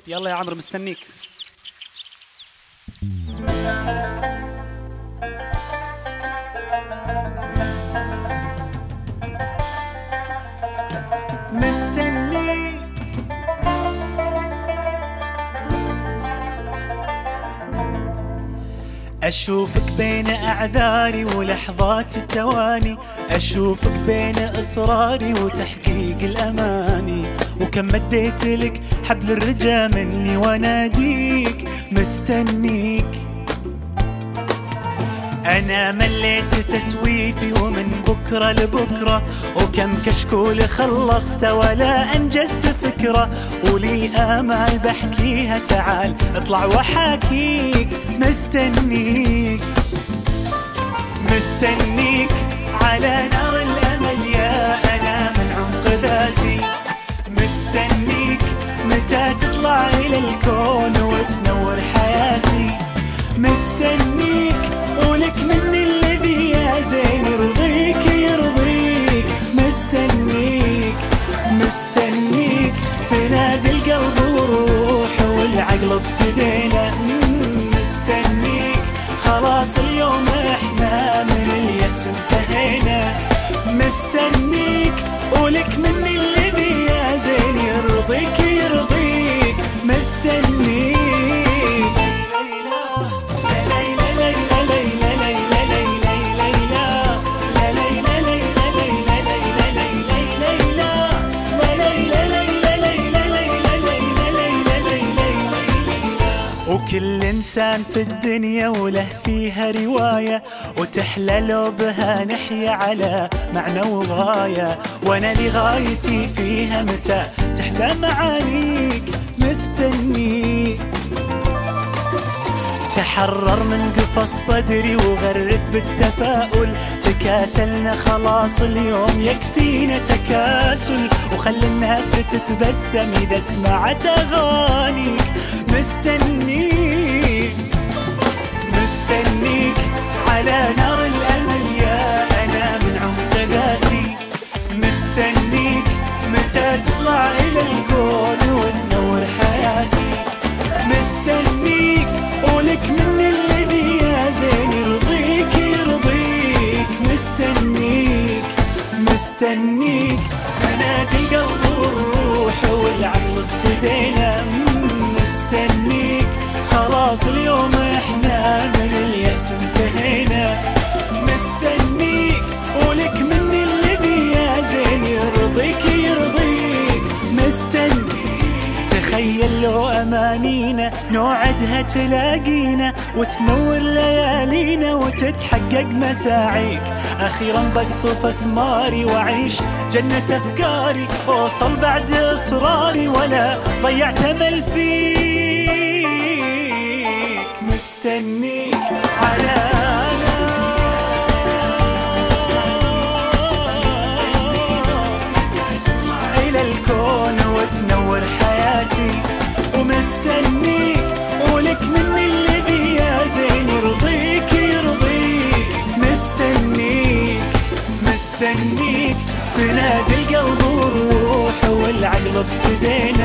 يلا يا عمرو مستنيك مستنيك أشوفك بين أعذاري ولحظات التواني أشوفك بين إصراري وتحقيق الأماني وكم مديت لك حبل الرجا مني وأناديك مستنيك أنا مليت تسويفي ومن بكرة لبكرة وكم كشكول خلصت ولا أنجزت فكرة ولي آمال بحكيها تعال اطلع وحاكيك مستنيك مستنيك على نار الأمل يا أنا من عمق ذاتي مستنيك متى تطلع إلى الكون وتنور حياتي مستنيك ولك مني الذي يا زين يرضيك يرضيك مستنيك مستنيك تنادي القلب والروح والعقل ابتدينا مم، مستنيك خلاص اليوم احنا من اليأس انتهينا مستنيك ولك مني الذي يا زين يرضيك يرضيك مستنيك وكل انسان في الدنيا وله فيها روايه وتحلى لو بها نحيا على معنى وغايه وانا لغايتي فيها متى تحلى معانيك مستنيك تحرر من قفص صدري وغرد بالتفاؤل تكاسلنا خلاص اليوم يكفينا تكاسل وخلي الناس تتبسم إذا سمعت أغانيك مستنيك مستنيك على نار الأمل يا أنا من عمق ذاتي مستنيك متى تطلع إلى الكون وتنور حياتي مستنيك ولك مني الذي يا زين يرضيك يرضيك مستنيك مستنيك تنادي القلب والروح والعقل ابتدينا مم، مستنيك خلاص اليوم احنا من اليأس انتهينا مستنيك ولك مني الذي يا زين يرضيك يرضيك مستنيك تخيل لو أمانينا نوعدها تلاقينا وتنور ليالينا وتتحقق مساعيك أخيرا بقطف ثماري وأعيش جنة أفكاري أوصل بعد إصراري ولا ضيعت أمل فيك مستنيك على إلى الكون وتنور حياتي ومستنيك ولك مني الذي يا زين يرضيك يرضيك مستنيك مستنيك تنادي القلب والروح والعقل ابتدينا